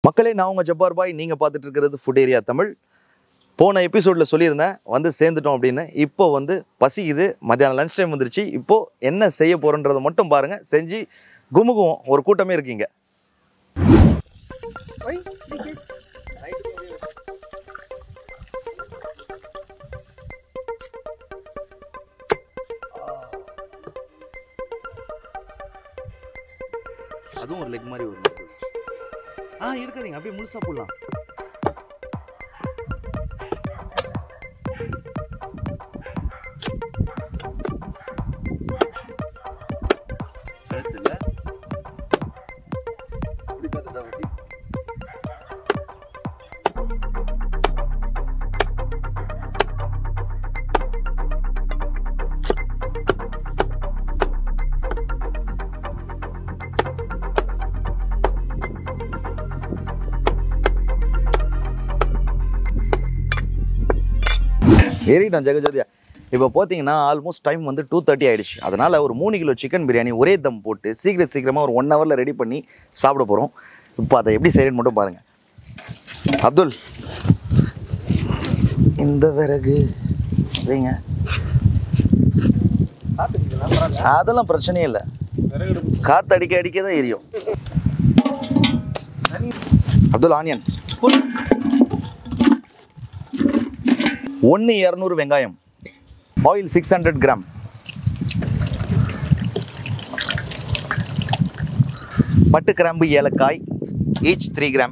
மக்களே நான் உங்கள் ஜப்பார் பாய் நீங்கள் பார்த்துட்டு இருக்கிறது ஃபுட் ஏரியா தமிழ் போன எபிசோடில் சொல்லியிருந்தேன் வந்து சேர்ந்துட்டோம் அப்படின்னு இப்போ வந்து பசிக்குது மத்தியானம் லஞ்ச் டைம் வந்துருச்சு இப்போ என்ன செய்ய போகிறோன்றதை மட்டும் பாருங்கள் செஞ்சு குமுகுவோம் ஒரு கூட்டமே இருக்கீங்க அதுவும் ஒரு லெக் மாதிரி ஒரு ஆ இருக்காதீங்க அப்படியே முழுசா போடலாம் கழுத்துல இப்படி கட்டுதா வெட்டி ஏறிட்டோம் ஜெகஜோதியா இப்போ பார்த்தீங்கன்னா ஆல்மோஸ்ட் டைம் வந்து டூ தேர்ட்டி ஆயிடுச்சு அதனால் ஒரு மூணு கிலோ சிக்கன் பிரியாணி ஒரே தம் போட்டு சீக்கிரம் சீக்கிரமாக ஒரு ஒன் ஹவரில் ரெடி பண்ணி சாப்பிட போகிறோம் இப்போ அதை எப்படி செய்யணும்னு மட்டும் பாருங்கள் அப்துல் இந்த விறகு வைங்க அதெல்லாம் பிரச்சனையே இல்லை காற்று அடிக்க அடிக்க தான் எரியும் அப்துல் ஆனியன் ஒன்று இரநூறு வெங்காயம் ஆயில் சிக்ஸ் ஹண்ட்ரட் கிராம் பட்டு கிராம்பு ஏலக்காய் ஈச் த்ரீ கிராம்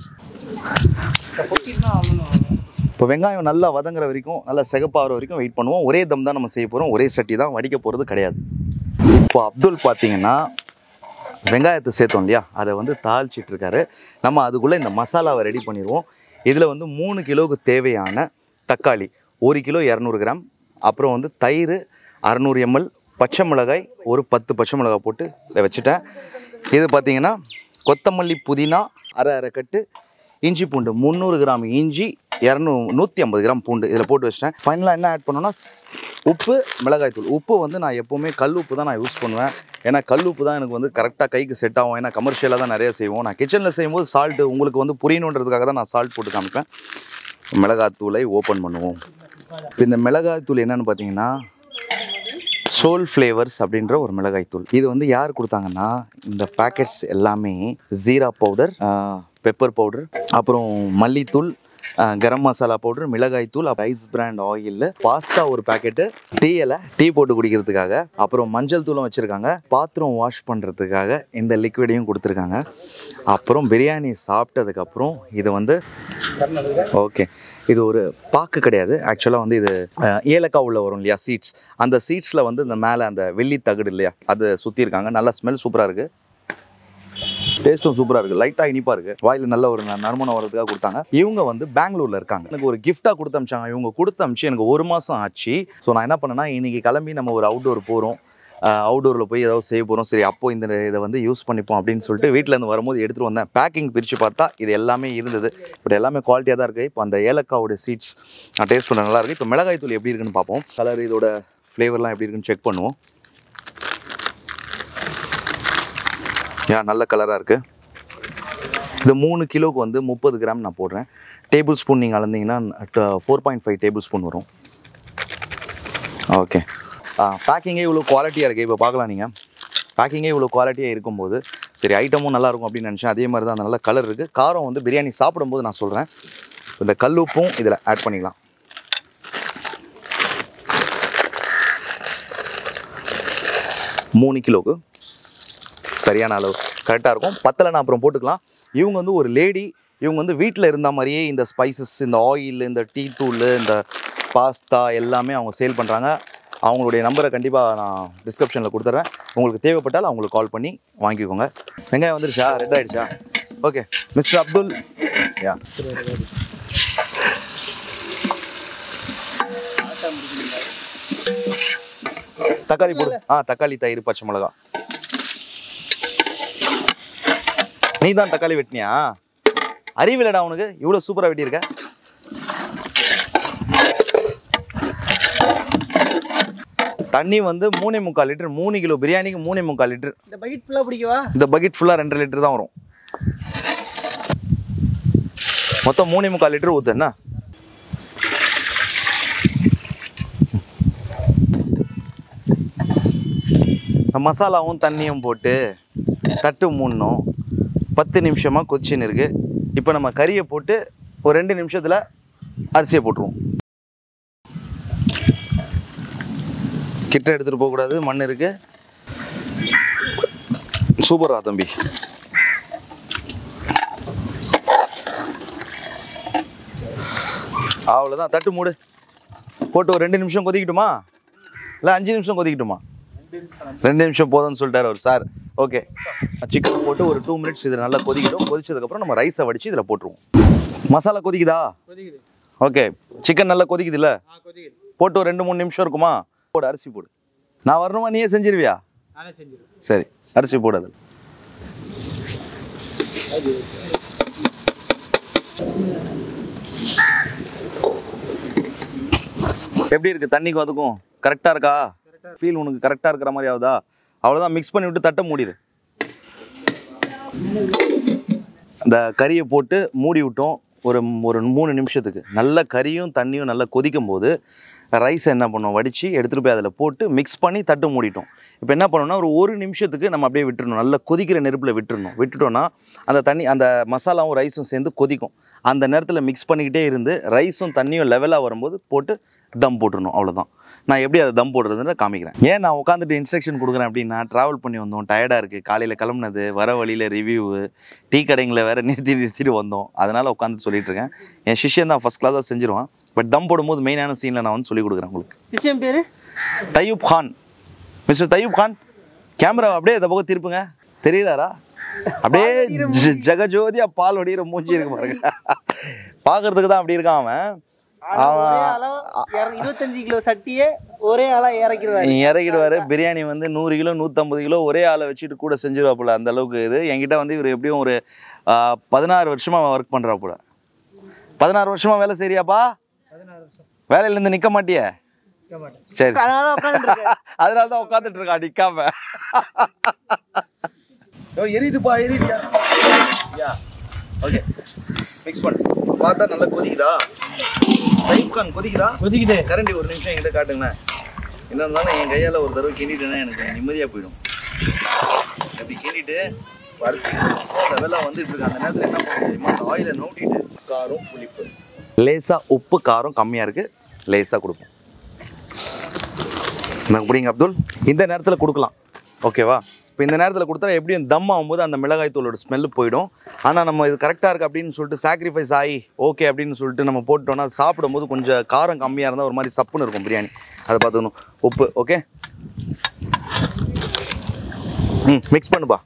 இப்போ வெங்காயம் நல்லா வதங்குற வரைக்கும் நல்லா சிகப்பாகிற வரைக்கும் வெயிட் பண்ணுவோம் ஒரே தம் தான் நம்ம செய்ய போகிறோம் ஒரே சட்டி தான் வடிக்க போகிறது கிடையாது இப்போ அப்துல் பார்த்தீங்கன்னா வெங்காயத்தை சேர்த்தோம் இல்லையா அதை வந்து தாளிச்சிட்டு இருக்காரு நம்ம அதுக்குள்ளே இந்த மசாலாவை ரெடி பண்ணிடுவோம் இதில் வந்து மூணு கிலோவுக்கு தேவையான தக்காளி ஒரு கிலோ இரநூறு கிராம் அப்புறம் வந்து தயிர் அறநூறு எம்எல் பச்சை மிளகாய் ஒரு பத்து பச்சை மிளகாய் போட்டு இதை வச்சுட்டேன் இது பார்த்தீங்கன்னா கொத்தமல்லி புதினா அரை அரை கட்டு இஞ்சி பூண்டு முந்நூறு கிராம் இஞ்சி இரநூ நூற்றி ஐம்பது கிராம் பூண்டு இதில் போட்டு வச்சிட்டேன் ஃபைனலாக என்ன ஆட் பண்ணோன்னா உப்பு மிளகாய் தூள் உப்பு வந்து நான் எப்போவுமே கல் உப்பு தான் நான் யூஸ் பண்ணுவேன் ஏன்னா கல் உப்பு தான் எனக்கு வந்து கரெக்டாக கைக்கு செட் ஆகும் ஏன்னா கமர்ஷியலாக தான் நிறைய செய்வோம் நான் கிச்சனில் செய்யும்போது சால்ட்டு உங்களுக்கு வந்து புரியணுன்றதுக்காக தான் நான் சால்ட் போட்டு காமிப்பேன் மிளகாத்தூளை ஓப்பன் பண்ணுவோம் இப்போ இந்த மிளகாய்த்தூள் என்னன்னு பார்த்தீங்கன்னா சோல் ஃப்ளேவர்ஸ் அப்படின்ற ஒரு மிளகாய்த்தூள் இது வந்து யார் கொடுத்தாங்கன்னா இந்த பேக்கெட்ஸ் எல்லாமே ஜீரா பவுடர் பெப்பர் பவுடர் அப்புறம் மல்லித்தூள் ஆஹ் கரம் மசாலா பவுடர் மிளகாய்த்தூள் ரைஸ் பிராண்ட் ஆயிலில் பாஸ்தா ஒரு பேக்கெட்டு டீ இலை டீ போட்டு குடிக்கிறதுக்காக அப்புறம் மஞ்சள் தூளும் வச்சுருக்காங்க பாத்திரம் வாஷ் பண்ணுறதுக்காக இந்த லிக்விடையும் கொடுத்துருக்காங்க அப்புறம் பிரியாணி சாப்பிட்டதுக்கப்புறம் இது வந்து ஓகே இது ஒரு பாக்கு கிடையாது ஆக்சுவலாக வந்து இது அஹ், ஏலக்காய் உள்ள வரும் இல்லையா சீட்ஸ் அந்த சீட்ஸில் வந்து இந்த மேலே அந்த வெள்ளி தகடு இல்லையா அது சுற்றி இருக்காங்க நல்லா ஸ்மெல் சூப்பராக இருக்குது டேஸ்ட்டும் சூப்பராக இருக்குது லைட்டாக இனிப்பாக இருக்குது வாயில் நல்ல ஒரு ந- நறுமணம் வரதுக்காக கொடுத்தாங்க இவங்க வந்து பெங்களூரில் இருக்காங்க எனக்கு ஒரு கிஃப்டாக கொடுத்து அமிச்சாங்க இவங்க கொடுத்து அமிச்சு எனக்கு ஒரு மாதம் ஆச்சு ஸோ நான் என்ன பண்ணேன்னா இன்னைக்கு கிளம்பி நம்ம ஒரு அவுட்டோர் போகிறோம் அவுட்டோரில் போய் ஏதாவது செய்ய போகிறோம் சரி அப்போ இந்த இதை வந்து யூஸ் பண்ணிப்போம் அப்படின்னு சொல்லிட்டு வீட்டிலேருந்து வரும்போது எடுத்துகிட்டு வந்தேன் பேக்கிங் பிரித்து பார்த்தா இது எல்லாமே இருந்தது பட் எல்லாமே குவாலிட்டியாக தான் இருக்குது இப்போ அந்த ஏலக்காவோட சீட்ஸ் நான் டேஸ்ட் பண்ண நல்லா இருக்குது இப்போ மிளகாய் தூள் எப்படி இருக்குன்னு பார்ப்போம் கலர் இதோட ஃப்ளேவர்லாம் எப்படி இருக்குன்னு செக் பண்ணுவோம் யா நல்ல கலராக இருக்குது இது மூணு கிலோவுக்கு வந்து முப்பது கிராம் நான் போடுறேன் டேபிள் ஸ்பூன் நீங்கள் அளந்தீங்கன்னா four point five tablespoon வரும் ஓகே பேக்கிங்கே இவ்வளோ குவாலிட்டியாக இருக்குது இப்போ பார்க்கலாம் நீங்கள் பேக்கிங்கே இவ்வளோ குவாலிட்டியாக இருக்கும்போது சரி ஐட்டமும் நல்லா இருக்கும் அப்படின்னு நினச்சேன் அதே மாதிரி தான் அந்த நல்ல கலர் இருக்குது காரம் வந்து பிரியாணி சாப்பிடும்போது நான் சொல்கிறேன் இந்த கல் உப்பும் இதில் ஆட் பண்ணிக்கலாம் மூணு கிலோவுக்கு சரியான அளவு கரெக்டாக இருக்கும் பத்தலை அப்புறம் போட்டுக்கலாம் இவங்க வந்து ஒரு லேடி இவங்க வந்து வீட்டில் இருந்த மாதிரியே இந்த ஸ்பைசஸ் இந்த ஆயில் இந்த டீ தூள் இந்த பாஸ்தா எல்லாமே அவங்க சேல் பண்ணுறாங்க அவங்களுடைய நம்பரை கண்டிப்பாக நான் டிஸ்கிரிப்ஷனில் கொடுத்துட்றேன் உங்களுக்கு தேவைப்பட்டால் அவங்களுக்கு கால் பண்ணி வாங்கிக்கோங்க வெங்காயம் வந்துருச்சா ரெட் ஆயிடுச்சா ஓகே மிஸ்டர் அப்துல் யா தக்காளி போடு ஆ தக்காளி தயிர் பச்சை மிளகா நீ தான் தக்காளி வெட்டினியா அறிவில்லடா உனக்கு இவ்வளோ சூப்பராக வெட்டியிருக்க தண்ணி வந்து மூணே முக்கால் லிட்டர் மூணு கிலோ பிரியாணிக்கு மூணே முக்கால் லிட்டர் இந்த பக்கெட் ஃபுல்லாக பிடிக்கவா இந்த பக்கெட் ஃபுல்லாக ரெண்டரை லிட்டர் தான் வரும் மொத்தம் மூணே முக்கால் லிட்டர் ஊற்று என்ன மசாலாவும் தண்ணியும் போட்டு தட்டு மூடணும் பத்து நிமிஷமாக கொச்சின்னு இருக்கு இப்போ நம்ம கறியை போட்டு ஒரு ரெண்டு நிமிஷத்தில் அரிசியை போட்டுருவோம் கிட்ட எடுத்துகிட்டு போகக்கூடாது மண் இருக்கு சூப்பரா தம்பி அவ்வளோதான் தட்டு மூடு போட்டு ஒரு ரெண்டு நிமிஷம் கொதிக்கட்டுமா இல்லை அஞ்சு நிமிஷம் கொதிக்கட்டுமா ரெண்டு நிமிஷம் போதும்னு சொல்லிட்டாரு அவர் சார் ஓகே சிக்கன் போட்டு ஒரு டூ மினிட்ஸ் இதில் நல்லா கொதிக்கட்டும் கொதிச்சதுக்கப்புறம் நம்ம ரைஸை வடித்து இதில் போட்டுருவோம் மசாலா கொதிக்குதா கொதிக்குது ஓகே சிக்கன் நல்லா கொதிக்குதுல்ல ஆ கொதிக்குது போட்டு ஒரு ரெண்டு மூணு நிமிஷம் இருக்குமா போடு அரிசி போடு நான் வரணுமா நீயே செஞ்சிருவியா நானே செஞ்சிருவேன் சரி அரிசி போடு அதில் எப்படி இருக்கு தண்ணிக்கும் அதுக்கும் கரெக்டாக இருக்கா ஃபீல் உனக்கு கரெக்டாக இருக்கிற மாதிரி ஆகுதா அவ்வளோதான் மிக்ஸ் பண்ணி விட்டு தட்டை மூடிடு அந்த கறியை போட்டு மூடி விட்டோம் ஒரு ஒரு மூணு நிமிஷத்துக்கு நல்ல கறியும் தண்ணியும் நல்லா கொதிக்கும் போது ரைஸை என்ன பண்ணோம் வடித்து எடுத்துகிட்டு போய் அதில் போட்டு மிக்ஸ் பண்ணி தட்டு மூடிட்டோம் இப்போ என்ன பண்ணணும்னா ஒரு ஒரு நிமிஷத்துக்கு நம்ம அப்படியே விட்டுறணும் நல்லா கொதிக்கிற நெருப்பில் விட்டுறணும் விட்டுட்டோம்னா அந்த தண்ணி அந்த மசாலாவும் ரைஸும் சேர்ந்து கொதிக்கும் அந்த நேரத்தில் மிக்ஸ் பண்ணிக்கிட்டே இருந்து ரைஸும் தண்ணியும் லெவலாக வரும்போது போட்டு தம் போட்டுடணும் அவ்வளோதான் நான் எப்படி அதை தம் போடுறதுன்னு காமிக்கிறேன் ஏன் நான் உட்காந்துட்டு இன்ஸ்ட்ரக்ஷன் கொடுக்குறேன் அப்படின்னா ட்ராவல் பண்ணி வந்தோம் டயர்டாக இருக்குது காலையில் கிளம்புனது வர வழியில் ரிவ்யூவு டீ கடைங்களை வேறு நிறுத்தி நிறுத்திட்டு வந்தோம் அதனால் உட்காந்து சொல்லிட்டு இருக்கேன் என் சிஷ்யன் தான் ஃபஸ்ட் கிளாஸாக செஞ்சிருவான் பட் தம் போடும்போது மெயினான சீனில் நான் வந்து சொல்லி கொடுக்குறேன் உங்களுக்கு விஷயம் பேரு தையூப் கான் மிஸ்டர் தையூப் கான் கேமரா அப்படியே இந்த பக்கம் திருப்புங்க தெரியுதாரா அப்படியே ஜ- ஜெகஜோதியா பால் வடிகிற மூஞ்சி இருக்கு பாருங்க பார்க்கறதுக்கு தான் அப்படி இருக்கான் அவன் ஆனா ஒரே ஆளா இற- இருபத்தஞ்சு கிலோ சட்டியே ஒரே ஆளா இறக்கிறாரு இறக்கிடுவாரு பிரியாணி வந்து நூறு கிலோ நூற்றம்பது கிலோ ஒரே ஆளை வச்சுட்டு கூட செஞ்சிருவாப்புல அந்த அளவுக்கு இது என்கிட்ட வந்து இவர் எப்படியும் ஒரு ஆ, பதினாறு வருஷமா ஒர்க் பண்றாப்புல பதினாறு வருஷமா வேலை செய்றியாப்பா பதினாறு வருஷம் வேலையிலேருந்து நிற்க மாட்டியே நிக்க மாட்டேன் சரி அதனால உட்காந்துருக்கேன் அதனால தான் உட்காந்துட்டு இருக்கான் நிக்காம எரியுதுப்பா எரியுதுயா யா ஓகே மிக்ஸ் பண்ணு பார்த்தா நல்லா கொதிக்குதா டைப் கான் கொதிக்குதா கொதிக்குது கரண்டி ஒரு நிமிஷம் என்கிட்ட காட்டுங்களேன் என்ன இருந்தாலும் என் கையால் ஒரு தடவை கிண்டிட்டேன்னா எனக்கு நிம்மதியாக போயிடும் அப்படி கிண்டிட்டு அரிசி லெவலாக வந்துட்டு இருக்கு அந்த நேரத்தில் என்ன பண்ண தெரியுமா அந்த ஆயிலை நோட்டிட்டு காரம் புளிப்பு லேசாக உப்பு காரம் கம்மியாக இருக்குது லேசாக கொடுப்போம் எனக்கு பிடிங்க அப்துல் இந்த நேரத்தில் கொடுக்கலாம் ஓகேவா இப்போ இந்த நேரத்தில் கொடுத்தா எப்படியும் தம் ஆகும்போது அந்த மிளகாய் தூளோட ஸ்மெல் போயிடும் ஆனால் நம்ம இது கரெக்டாக இருக்குது அப்படின்னு சொல்லிட்டு சாக்ரிஃபைஸ் ஆகி ஓகே அப்படின்னு சொல்லிட்டு நம்ம போட்டோம்னா சாப்பிடும்போது கொஞ்சம் காரம் கம்மியாக இருந்தால் ஒரு மாதிரி சப்புன்னு இருக்கும் பிரியாணி அதை பார்த்துக்கணும் உப்பு ஓகே ம் மிக்ஸ் பண்ணுப்பா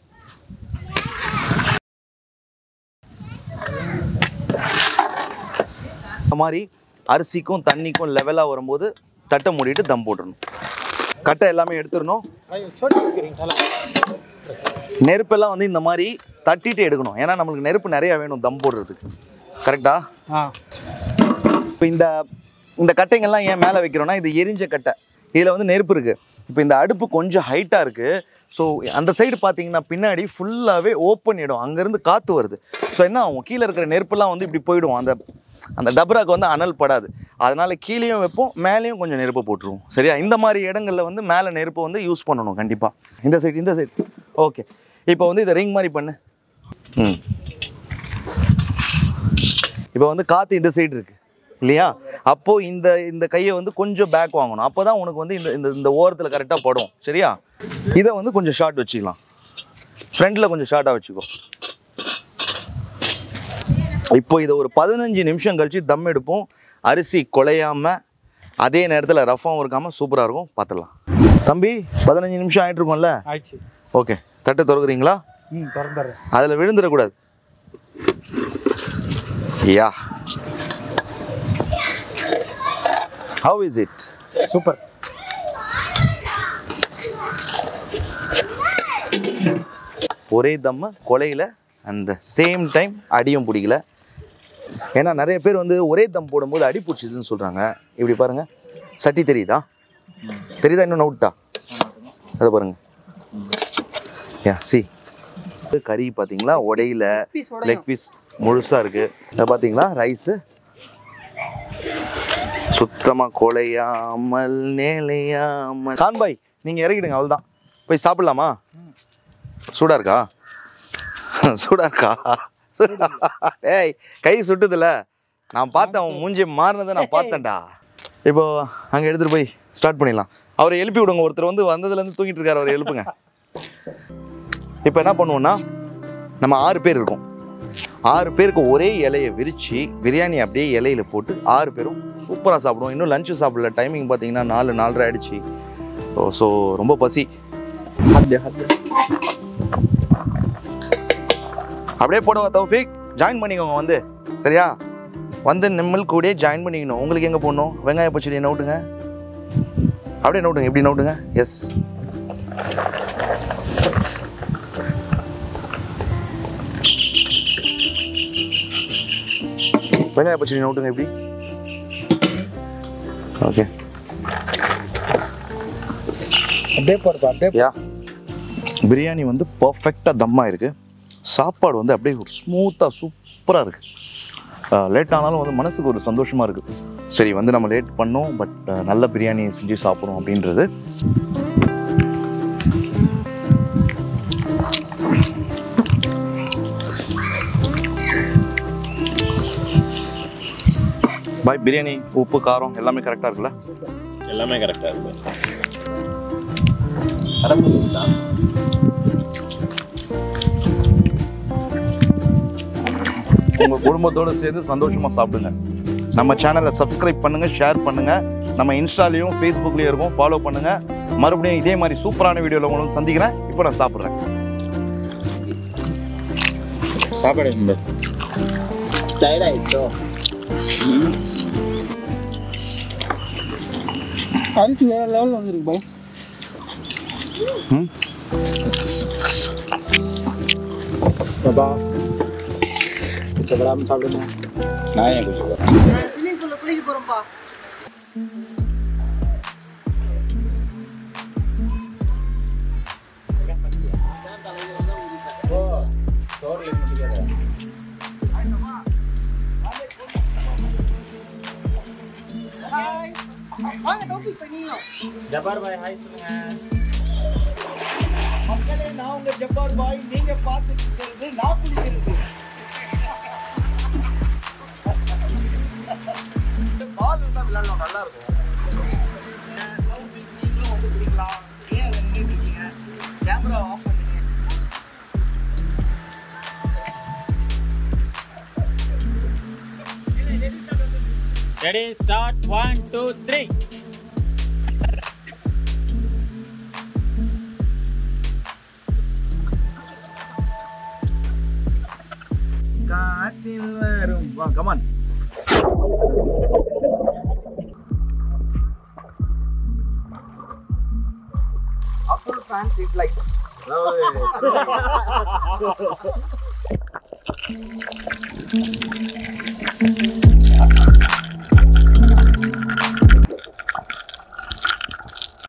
இந்த மாதிரி அரிசிக்கும் தண்ணிக்கும் லெவலாக வரும்போது தட்டை மூடிட்டு தம் போட்டுடணும் கட்டை எல்லாமே எடுத்துடணும் சோட்டு வைக்கிறீங்களா நெருப்பெல்லாம் வந்து இந்த மாதிரி தட்டிட்டு எடுக்கணும் ஏன்னா நம்மளுக்கு நெருப்பு நிறைய வேணும் தம் போடுறதுக்கு கரெக்டா ஆ இப்போ இந்த இந்த கட்டைங்கள்லாம் ஏன் மேலே வைக்கிறோம்னா இது எரிஞ்ச கட்டை இதில் வந்து நெருப்பு இருக்குது இப்போ இந்த அடுப்பு கொஞ்சம் ஹைட்டாக இருக்குது ஸோ அந்த சைடு பார்த்தீங்கன்னா பின்னாடி ஃபுல்லாகவே ஓப்பன் இடம் அங்கேருந்து காற்று வருது ஸோ என்ன ஆகும் கீழே இருக்கிற நெருப்புலாம் வந்து இப்படி போயிடும் அந்த அந்த டபராக்கு வந்து அனல் படாது அதனால கீழேயும் வைப்போம் மேலேயும் கொஞ்சம் நெருப்பு போட்டுருவோம் சரியா இந்த மாதிரி இடங்கள்ல வந்து மேலே நெருப்பு வந்து யூஸ் பண்ணணும் கண்டிப்பாக இந்த சைடு இந்த சைடு ஓகே இப்போ வந்து இதை ரிங் மாதிரி பண்ணு ம் இப்போ வந்து காற்று இந்த சைடு இருக்கு இல்லையா அப்போ இந்த இந்த கையை வந்து கொஞ்சம் பேக் வாங்கணும் அப்போ தான் உனக்கு வந்து இந்த இந்த இந்த ஓரத்தில் கரெக்டாக படும் சரியா இதை வந்து கொஞ்சம் ஷார்ட் வச்சுக்கலாம் ஃப்ரண்ட்டில் கொஞ்சம் ஷார்ட்டாக வச்சுக்கோ இப்போ இதை ஒரு பதினஞ்சு நிமிஷம் கழிச்சு தம் எடுப்போம் அரிசி குலையாம அதே நேரத்தில் ரஃபாகவும் இருக்காமல் சூப்பராக இருக்கும் பார்த்துடலாம் தம்பி பதினஞ்சு நிமிஷம் ஆயிட்டு இருக்கும்ல ஆயிடுச்சு ஓகே தட்டு திறக்குறீங்களா ம் திறந்துடுறேன் அதில் விழுந்துடக்கூடாது yeah how is it super ஒரே தம்மு கொலையில் அந்த சேம் டைம் அடியும் பிடிக்கல ஏன்னா நிறைய பேர் வந்து ஒரே தம் போடும்போது அடி பிடிச்சிதுன்னு சொல்கிறாங்க இப்படி பாருங்க சட்டி தெரியுதா தெரியுதா இன்னும் நவுட்டா அதை பாருங்க யா சி கறி பார்த்தீங்களா உடையில பீஸ் லெக் பீஸ் முழுசாக இருக்குது இதை பார்த்தீங்களா ரைஸு சுத்தமாக கொலையாமல் நேலையாமல் கான்பாய் நீங்கள் இறங்கிடுங்க அவ்வளோதான் போய் சாப்பிட்லாமா சூடாக இருக்கா சூடாக இருக்கா ஏய் கை சுட்டுதுல நான் பார்த்தேன் அவன் மூஞ்சி மாறினதை நான் பார்த்தேன்டா இப்போ அங்கே எடுத்துகிட்டு போய் ஸ்டார்ட் பண்ணிடலாம் அவரை எழுப்பி விடுங்க ஒருத்தர் வந்து வந்ததுலேருந்து தூங்கிட்டு இருக்காரு அவரை எழுப்புங்க இப்போ என்ன பண்ணுவோம்னா நம்ம ஆறு பேர் இருக்கோம் ஆறு பேருக்கு ஒரே இலையை விரித்து பிரியாணி அப்படியே இலையில போட்டு ஆறு பேரும் சூப்பராக சாப்பிடுவோம் இன்னும் லஞ்சு சாப்பிடல டைமிங் பார்த்தீங்கன்னா நாலு நாலரை ஆயிடுச்சு ஸோ ஸோ ரொம்ப பசி அப்படியே போடுவா தௌஃபிக் ஜாயின் பண்ணிக்கோங்க வந்து சரியா வந்து நிம்மல் கூடயே ஜாயின் பண்ணிக்கணும் உங்களுக்கு எங்கே போடணும் வெங்காய பச்சடி நோட்டுங்க அப்படியே நோட்டுங்க இப்படி நோட்டுங்க எஸ் வெங்காய பச்சடி நோட்டுங்க எப்படி ஓகே அப்படியே போடுப்பா அப்படியே யா பிரியாணி வந்து பர்ஃபெக்டாக தம்மாக இருக்குது சாப்பாடு வந்து அப்படியே ஒரு ஸ்மூத்தாக சூப்பராக இருக்குது லேட் ஆனாலும் வந்து மனசுக்கு ஒரு சந்தோஷமாக இருக்குது சரி வந்து நம்ம லேட் பண்ணோம் பட் நல்ல பிரியாணி செஞ்சு சாப்பிட்றோம் அப்படின்றது பாய் பிரியாணி உப்பு காரம் எல்லாமே கரெக்டாக இருக்குல்ல எல்லாமே கரெக்டாக இருக்கு உங்க குடும்பத்தோட சேர்ந்து சந்தோஷமா சாப்பிடுங்க நம்ம சேனலை சப்ஸ்கிரைப் பண்ணுங்க ஷேர் பண்ணுங்க நம்ம இன்ஸ்டாலையும் ஃபேஸ்புக்லயும் இருக்கும் ஃபாலோ பண்ணுங்க மறுபடியும் இதே மாதிரி சூப்பரான வீடியோவில் உங்களை வந்து சந்திக்கிறேன் இப்போ நான் சாப்பிட்றேன் சாப்பாடு இந்த டயர்ட் ஆயிடுச்சோ அரிசி வேற லெவலில் வந்துருக்கு பாய் ம் பாபா மிச்சப்படாமல் சாப்பிடுங்க நான் ஏன் குடிச்சு ஸ்விம்மிங் பூலில் குளிக்க போகிறோம்ப்பா வாங்க டோபிக் பண்ணியும் ஜபார் பாய் ஹாய் சொல்லுங்க மக்களே நான் உங்க ஜப்பார் பாய் நீங்க பார்த்துட்டு இருக்கிறது நான் குடிக்கிறது பால் இருந்தா விளையாடலாம் நல்லா இருக்கும் நீங்களும் வந்து குடிக்கலாம் ஏன் அதை நின்றுட்டு இருக்கீங்க கேமரா ஆஃப் பண்ணுங்க ready start one two three காத்தில் வரும் வா come on Abdul fan seat light அதாவது